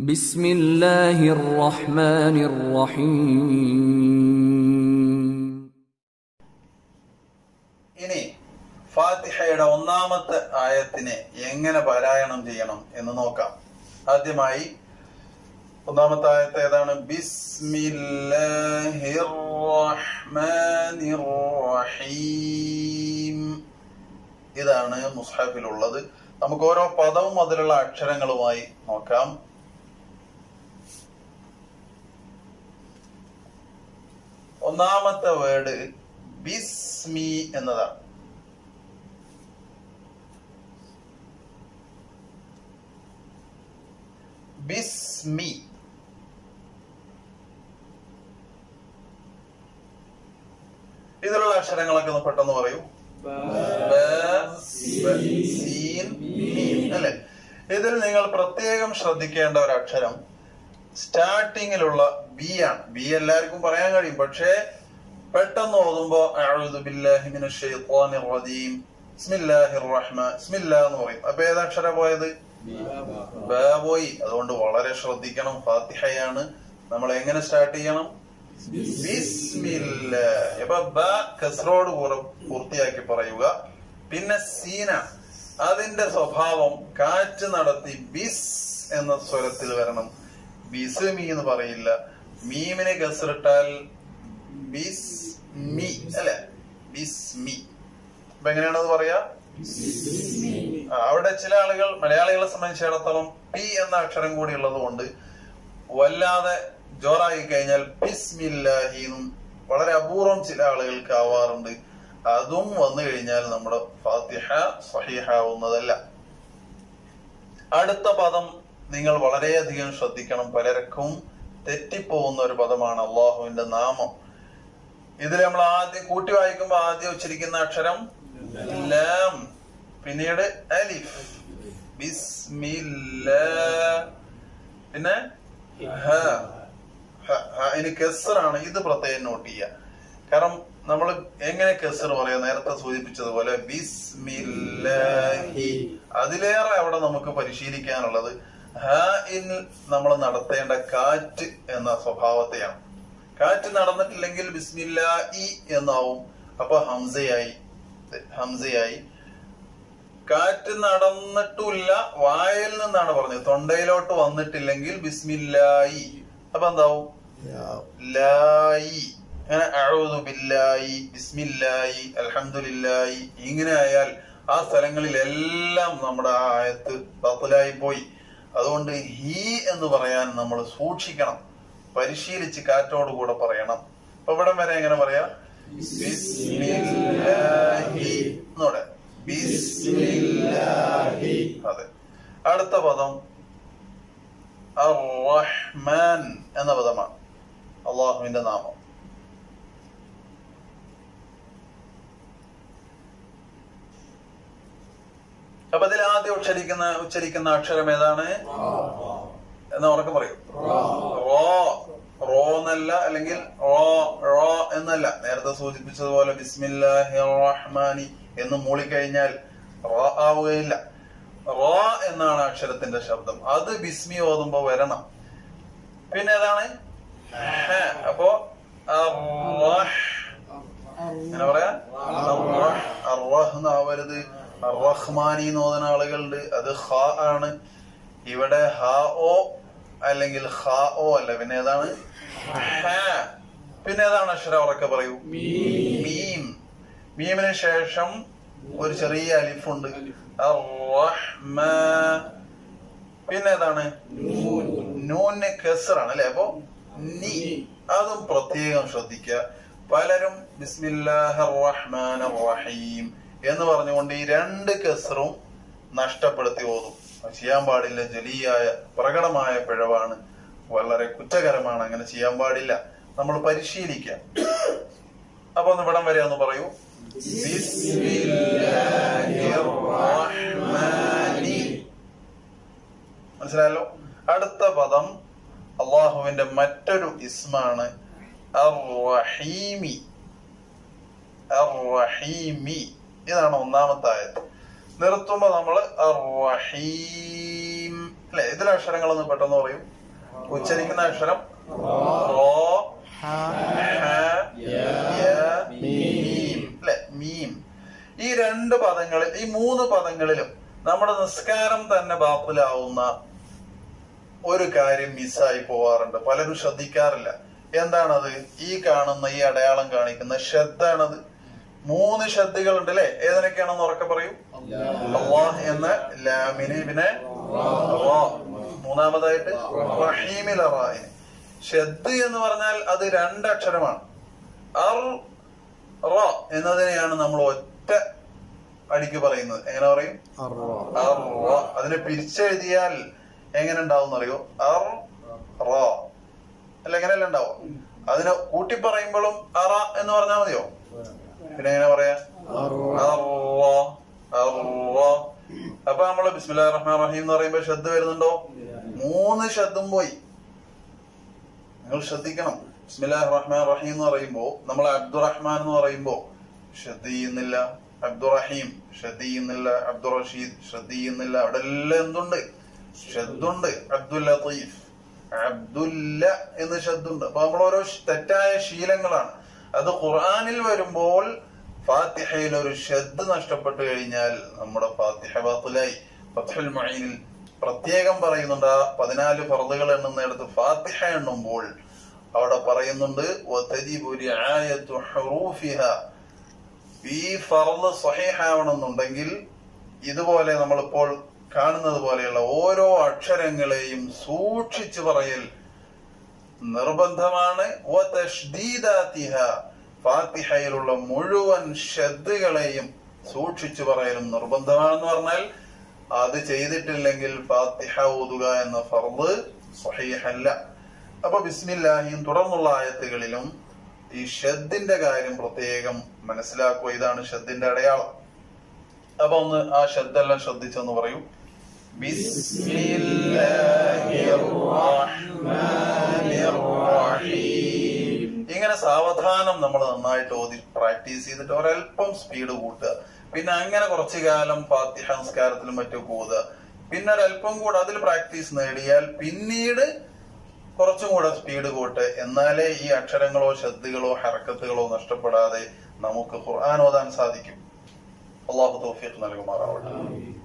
بسم الله الرحمن الرحيم ഇനി ഫാത്തിഹയുടെ ഒന്നാമത്തെ ആയത്തിനെ എങ്ങനെ പാരായണം ചെയ്യണം എന്ന് നോക്കാം ആദ്യമായി ഒന്നാമത്തെ ആയത്ത് ഏതാണ് ബിസ്മില്ലാഹിർ റഹ്മാനിർ റഹീം ഇതാണ് മുസ്ഹഫിലുള്ളത് നമുക്ക് ഓരോ പദവും അതിലുള്ള അക്ഷരങ്ങളുമായി നോക്കാം ഒന്നാമത്തെ വേർഡ് ബിസ്മി എന്നതാണ് ബിസ്മി ഇതിലുള്ള അക്ഷരങ്ങളൊക്കെ ഒന്ന് പെട്ടെന്ന് പറയൂ ബ, ബ, സീൻ, മീം. അല്ലേ ഇതിൽ നിങ്ങൾ പ്രത്യേകം ശ്രദ്ധിക്കേണ്ട ഒരു അക്ഷരം സ്റ്റാർട്ടിങ്ങിലുള്ള ബി ആണ് ബി എല്ലാവർക്കും പറയാൻ കഴിയും പക്ഷേ പെട്ടെന്ന് ഓതുമ്പോ അഊദു ബില്ലാഹി മിനശ് ശൈത്വാനിർ റജീം ബിസ്മില്ലാഹിർ റഹ്മാൻ ബിസ്മില്ലാ എന്ന് പറയും അപ്പൊ ഏത് അക്ഷര പോയത് ബ പോയി അതുകൊണ്ട് വളരെ ശ്രദ്ധിക്കണം ഫാത്തിഹയാണ് നമ്മൾ എങ്ങനെ സ്റ്റാർട്ട് ചെയ്യണം ബിസ്മില്ലാ അപ്പൊ ബ കസ്രോട് കൂടെ പൂർത്തിയാക്കി പറയുക പിന്നെ സീന അതിന്റെ സ്വഭാവം കാറ്റ് നടത്തി ബിസ് എന്ന സ്വരത്തിൽ വരണം ബിസ്മി എന്ന് പറയില്ല മീമിനെ കസറിട്ടാൽ ബിസ് മി അല്ലെ ബിസ്മി അപ്പൊ എങ്ങനെയാണ് അത് പറയാ ആ, അവിടെ ചില ആളുകൾ മലയാളികളെ സംബന്ധിച്ചിടത്തോളം പി എന്ന അക്ഷരം കൂടി ഉള്ളത് കൊണ്ട് വല്ലാതെ ജോറായി കഴിഞ്ഞാൽ ബിസ്മില്ലാഹി എന്നും വളരെ അപൂർവം ചില ആളുകൾക്ക് ആവാറുണ്ട് അതും വന്നു കഴിഞ്ഞാൽ നമ്മുടെ ഫാത്തിഹ സഹിഹാവുന്നതല്ല അടുത്ത പദം നിങ്ങൾ വളരെയധികം ശ്രദ്ധിക്കണം പലർക്കും തെറ്റിപ്പോകുന്ന ഒരു പദമാണ് അള്ളാഹുവിന്റെ നാമം ഇതിൽ നമ്മൾ ആദ്യം കൂട്ടി വായിക്കുമ്പോൾ ആദ്യം ഉച്ചരിക്കുന്ന അക്ഷരം ലാം പിന്നീട് അലിഫ് ബിസ്മില്ലാ പിന്നെ ഹ ഹ, ഹ. ഇനി കെസറാണ് ഇത് പ്രത്യേകം നോട്ട് ചെയ്യുക കാരണം നമ്മൾ എങ്ങനെ കെസർ പറയാം നേരത്തെ സൂചിപ്പിച്ചതുപോലെ ബിസ്മില്ലാഹി അതിലേറെ അവിടെ നമുക്ക് പരിശീലിക്കാനുള്ളത് ഹ ഇൻ നമ്മൾ നടത്തേണ്ട കാറ്റ് എന്ന സ്വഭാവത്തെയാണ് കാറ്റ് നടന്നിട്ടില്ലെങ്കിൽ ബിസ്മില്ലാഹി എന്നാവും അപ്പൊ ഹംസയായി ഹംസയായി കാറ്റ് നടന്നിട്ടില്ല വായിൽ നിന്നാണ് പറഞ്ഞത് തൊണ്ടയിലോട്ട് വന്നിട്ടില്ലെങ്കിൽ ബിസ്മില്ലായി അപ്പൊ എന്താവും ലായി അങ്ങനെ അഴുതു ബില്ലായി ബിസ്മില്ലായി അൽഹംദുലില്ലായി ഇങ്ങനെ ആയാൽ ആ സ്ഥലങ്ങളിലെല്ലാം നമ്മുടെ ആ ആയത്ത് ബത്തിലായി പോയി അതുകൊണ്ട് ഹി എന്ന് പറയാൻ നമ്മൾ സൂക്ഷിക്കണം പരിശീലിച്ച് കാറ്റോട് കൂടെ പറയണം അപ്പൊ ഇവിടം വരെ എങ്ങനെ പറയാ ബിസ്മില്ലാഹി എന്നൂടെ ബിസ്മില്ലാഹി അതെ അടുത്ത പദം റഹ്മാൻ എന്ന പദമാണ് അള്ളാഹുവിന്റെ നാമം അപ്പൊ ഇതിൽ ആദ്യം ഉച്ചരിക്കുന്ന ഉച്ചരിക്കുന്ന അക്ഷരം ഏതാണ് എന്ന് ഉറക്കെ പറയൂ റോ റോ എന്നല്ല അല്ലെങ്കിൽ റോ റോ എന്നല്ല നേരത്തെ സൂചിപ്പിച്ചതുപോലെ ബിസ്മില്ലാഹി റഹ്മാനി എന്ന് മൂളിക്കഴിഞ്ഞാൽ റോ ആവുകയില്ല റോ എന്നാണ് അക്ഷരത്തിന്റെ ശബ്ദം അത് ബിസ്മി ഓതുമ്പോ വരണം പിന്നെ ഏതാണ് ഹ. അപ്പോ അർറഹ്. എങ്ങനെ പറയാ അർറഹ്. അർറഹ് എന്നാവരുത് റഹ്മാനി എന്ന് ഓതുന്ന ആളുകളുണ്ട് അത് ഹ ആണ് ഇവിടെ ഹ ഓ അല്ലെങ്കിൽ ഹ ഓ അല്ല പിന്നെ ഏതാണ് ഹ. പിന്നെ ഏതാണ് അക്ഷരം ഉറക്കെ പറയൂ മീം മീമിന് ശേഷം ഒരു ചെറിയ അലിഫുണ്ട് അർറഹ്മാ. പിന്നെ ഏതാണ് നൂന് കെസറാണ് അല്ലെ അപ്പൊ നീ അതും പ്രത്യേകം ശ്രദ്ധിക്കുക പലരും ബിസ്മില്ലാഹിർ റഹ്മാനിർ റഹീം എന്ന് പറഞ്ഞുകൊണ്ട് ഈ രണ്ട് കെസറും നഷ്ടപ്പെടുത്തി ഓതും അത് ചെയ്യാൻ പാടില്ല ജലിയായ പ്രകടമായ പിഴവാണ് വളരെ കുറ്റകരമാണ് അങ്ങനെ ചെയ്യാൻ പാടില്ല നമ്മൾ പരിശീലിക്കാം അപ്പൊ ഒന്ന് ഇവിടം വരെ ഒന്ന് പറയൂ ബിസ്മില്ലാഹിർ റഹ്മാനി മനസ്സിലായല്ലോ അടുത്ത പദം അള്ളാഹുവിന്റെ മറ്റൊരു ഇസ്മാണ് അർ-റഹീമി അർ-റഹീമി ഇതാണ് ഒന്നാമത്തെ ആയത് നിർത്തുമ്പോ നമ്മള് അർ-റഹീം അല്ലെ ഇതിലെ അക്ഷരങ്ങളൊന്ന് പെട്ടെന്ന് പറയും ഉച്ചരിക്കുന്ന അക്ഷരം റോ ഹ, യ, മീം അല്ലെ മീം ഈ രണ്ട് പദങ്ങളിൽ ഈ മൂന്ന് പദങ്ങളിലും നമ്മുടെ നിസ്കാരം തന്നെ ബാപ്പിലാവുന്ന ഒരു കാര്യം മിസ്സായി പോവാറുണ്ട് പലരും ശ്രദ്ധിക്കാറില്ല എന്താണത് ഈ കാണുന്ന ഈ അടയാളം കാണിക്കുന്ന ശ്രദ്ധാണത് മൂന്ന് ശ്രദ്ധകൾ ഉണ്ട് അല്ലെ ഏതൊക്കെയാണെന്ന് ഉറക്കെ പറയൂ അള്ളാഹ് എന്ന ലാമിന് പിന്നെ റോ. മൂന്നാമതായിട്ട് റഹീമിൽ റായിന് ഷദ് എന്ന് പറഞ്ഞാൽ അത് രണ്ടക്ഷരമാണ് അർ റ എന്നതിനെയാണ് നമ്മൾ ഒറ്റ അടിക്ക് പറയുന്നത് എങ്ങനെ പറയും അർ റ. അതിനെ പിരിച്ചെഴുതിയാൽ എങ്ങനെ ഉണ്ടാവും അറിയോ അർ റ അല്ല എങ്ങനെയല്ല ഉണ്ടാവും അതിനെ കൂട്ടി പറയുമ്പോഴും അറ എന്ന് പറഞ്ഞാൽ മതിയോ പിന്നെ എങ്ങനെ പറയാ അർറ, അർറ. അപ്പൊ നമ്മള് ബിസ്മില്ലാ റഹ്മാൻ റഹീം എന്ന് പറയുമ്പോ ശ്രദ്ധ വരുന്നുണ്ടോ മൂന്ന് ശബ്ദം പോയി നിങ്ങൾ ശ്രദ്ധിക്കണം ബിസ്മില്ലാഹ് റഹ്മാൻ റഹീം എന്ന് പറയുമ്പോ നമ്മൾ അബ്ദുറഹ്മാൻ എന്ന് പറയുമ്പോ ശ്രദ്ധ ചെയ്യുന്നില്ല അബ്ദുറഹീം ശ്രദ്ധ ചെയ്യുന്നില്ല അബ്ദുൾ റഷീദ് ശ്രദ്ധ ചെയ്യുന്നില്ല അവിടെ എല്ലാം എന്തുണ്ട് ശ്രദ്ധുണ്ട് അബ്ദുൽ ലത്തീഫ് അബ്ദുല്ല എന്ന് ശബ്ദുണ്ട് അപ്പൊ നമ്മൾ ഓരോ തെറ്റായ ശീലങ്ങളാണ് അത് ഖുർആനിൽ വരുമ്പോൾ ഫാത്തിഹയിൽ ഒരു ശ്രദ്ധ നഷ്ടപ്പെട്ടു കഴിഞ്ഞാൽ നമ്മുടെ ഫാത്തിഹ ബാത്തിലായി ഫത്ഹുൽ മൊയ്നിൽ പ്രത്യേകം പറയുന്നുണ്ട് ആ പതിനാല് ഫർദുകൾ എണ്ണുന്നിടത്ത് ഫാത്തിഹ എണ്ണുമ്പോൾ അവിടെ പറയുന്നുണ്ട് "വതജിബു റിആയത്തു ഹുറൂഫിഹ." ഈ ഫർദ് സ്വഹീഹാവണമെന്നുണ്ടെങ്കിൽ ഇതുപോലെ നമ്മളിപ്പോൾ കാണുന്നത് പോലെയുള്ള ഓരോ അക്ഷരങ്ങളെയും സൂക്ഷിച്ചു പറയൽ നിർബന്ധമാണ് വതഷ്ദീദാതിഹ. ഫാത്തിഹയിലുള്ള മുഴുവൻ ശ്രദ്ധകളെയും സൂക്ഷിച്ചു പറയലും നിർബന്ധമാണെന്ന് പറഞ്ഞാൽ അത് ചെയ്തിട്ടില്ലെങ്കിൽ ഫാത്തിഹ ഓതുക എന്ന ഫർദ് സ്വഹീഹല്ല അപ്പൊ ബിസ്മില്ലാഹിയും തുടർന്നുള്ള ആയത്തുകളിലും ഈ ഷദ്ദിന്റെ കാര്യം പ്രത്യേകം മനസ്സിലാക്കുക ഇതാണ് ഷദ്ദിന്റെ അടയാളം അപ്പൊ ഒന്ന് ആ ശബ്ദെല്ലാം ശ്രദ്ധിച്ചൊന്ന് പറയൂ ബിസ്മില്ലാഹിർ റഹ്മാനിർ റഹീം. ഇങ്ങനെ സാവധാനം നമ്മൾ നന്നായിട്ട് ഓതി പ്രാക്ടീസ് ചെയ്തിട്ട് ഒരല്പം സ്പീഡ് കൂട്ടുക പിന്നെ അങ്ങനെ കുറച്ചു കാലം ഫാത്തിഹ സംസ്കാരത്തിലും മറ്റും ഓതുക പിന്നെ ഒരല്പം കൂടെ അതിൽ പ്രാക്ടീസ് നേടിയാൽ പിന്നീട് കുറച്ചും കൂടെ സ്പീഡ് കൂട്ട് എന്നാലേ ഈ അക്ഷരങ്ങളോ ശബ്ദങ്ങളോ ഹറക്കത്തുകളോ നഷ്ടപ്പെടാതെ നമുക്ക് ഖുർആൻ ഓതാൻ സാധിക്കും അള്ളാഹു തൗഫീഖ് നൽകുമാറാവട്ടെ